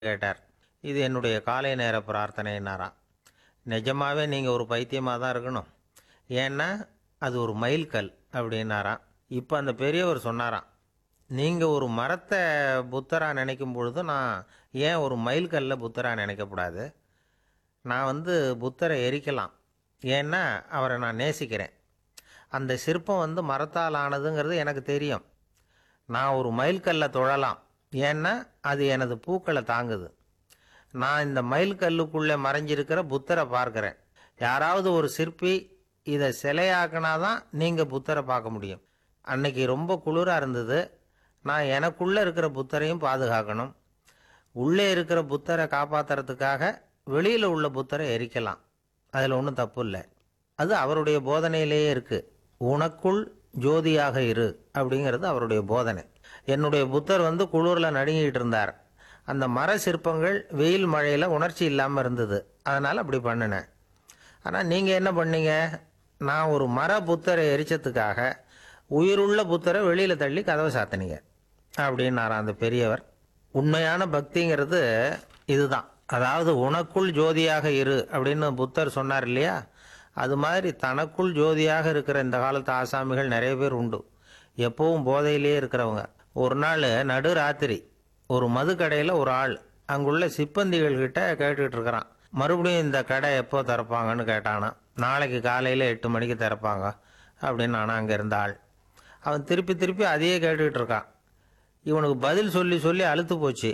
கேட்டார் இது என்னுடைய காலை நேர பிரார்த்தனைன்னாராம் நிஜமாவே நீங்கள் ஒரு பைத்தியமாக தான் இருக்கணும் ஏன்னா அது ஒரு மைல்கல் அப்படின்னாராம் இப்போ அந்த பெரியவர் சொன்னாராம் நீங்கள் ஒரு மரத்தை புத்தராக நினைக்கும் பொழுது நான் ஏன் ஒரு மைல்கல்ல புத்தராக நினைக்கக்கூடாது நான் வந்து புத்தரை எரிக்கலாம் ஏன்னா அவரை நான் நேசிக்கிறேன் அந்த சிற்பம் வந்து மரத்தால் ஆனதுங்கிறது எனக்கு தெரியும் நான் ஒரு மைல்கல்லை தொழலாம் ஏன்னா அது எனது பூக்களை தாங்குது நான் இந்த மைல்கல்லுக்குள்ளே மறைஞ்சிருக்கிற புத்தரை பார்க்குறேன் யாராவது ஒரு சிற்பி இதை சிலையாக்கினாதான் நீங்கள் புத்தரை பார்க்க முடியும் அன்னைக்கு ரொம்ப குளிராக இருந்தது நான் எனக்குள்ளே இருக்கிற புத்தரையும் பாதுகாக்கணும் உள்ளே இருக்கிற புத்தரை காப்பாற்றுறதுக்காக வெளியில் உள்ள புத்தரை எரிக்கலாம் அதில் ஒன்றும் தப்பு இல்லை அது அவருடைய போதனையிலேயே இருக்குது உனக்குள் ஜோதியாக இரு அப்படிங்கிறது அவருடைய போதனை என்னுடைய புத்தர் வந்து குளிரில் நடுங்கிட்டு இருந்தார் அந்த மர சிற்பங்கள் வெயில் மழையில் உணர்ச்சி இல்லாமல் இருந்தது அதனால் அப்படி பண்ணினேன் ஆனால் நீங்கள் என்ன பண்ணீங்க நான் ஒரு மர புத்தரை எரிச்சதுக்காக உயிருள்ள புத்தரை வெளியில் தள்ளி கதவை சாத்தினீங்க அப்படின்னாராம் அந்த பெரியவர் உண்மையான பக்திங்கிறது இதுதான் அதாவது உனக்குள் ஜோதியாக இரு அப்படின்னு புத்தர் சொன்னார் இல்லையா அது மாதிரி தனக்குள் ஜோதியாக இருக்கிற இந்த காலத்து ஆசாமிகள் நிறைய பேர் உண்டு எப்பவும் போதையிலே இருக்கிறவங்க ஒரு நாள் நடு ராத்திரி ஒரு மது கடையில் ஒரு ஆள் அங்குள்ள சிப்பந்திகள் கிட்ட கேட்டுக்கிட்டு இருக்கிறான் மறுபடியும் இந்த கடை எப்போ திறப்பாங்கன்னு கேட்டானா நாளைக்கு காலையில் எட்டு மணிக்கு திறப்பாங்க அப்படின்னு நானும் அங்கே இருந்த ஆள் அவன் திருப்பி திருப்பி அதையே கேட்டுக்கிட்டு இருக்கான் இவனுக்கு பதில் சொல்லி சொல்லி அழுத்து போச்சு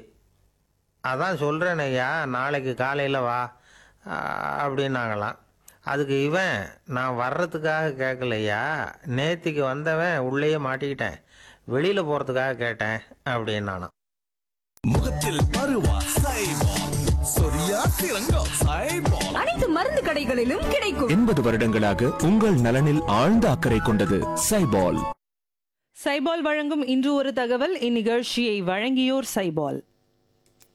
அதான் சொல்கிறேன் ஐயா நாளைக்கு காலையில் வா ஆ, அப்படின்னாங்களாம் அதுக்கு இவன் நான் வர்றதுக்காக கேட்கலையா நேத்திக்கு வந்தவன் உள்ளேயே மாட்டிக்கிட்டேன் வெளியில் போகிறதுக்காக கேட்டேன் அப்படின்னானாம் முகத்தில் பருவா சைபால் சொரியா சிறங்கம் சைபால் அனைத்து மருந்து கடைகளிலும் கிடைக்கும் எண்பது வருடங்களாக உங்கள் நலனில் ஆழ்ந்த அக்கறை கொண்டது சைபால் சைபால் வழங்கும் இன்று ஒரு தகவல் இந்நிகழ்ச்சியை வழங்கியோர் சைபால்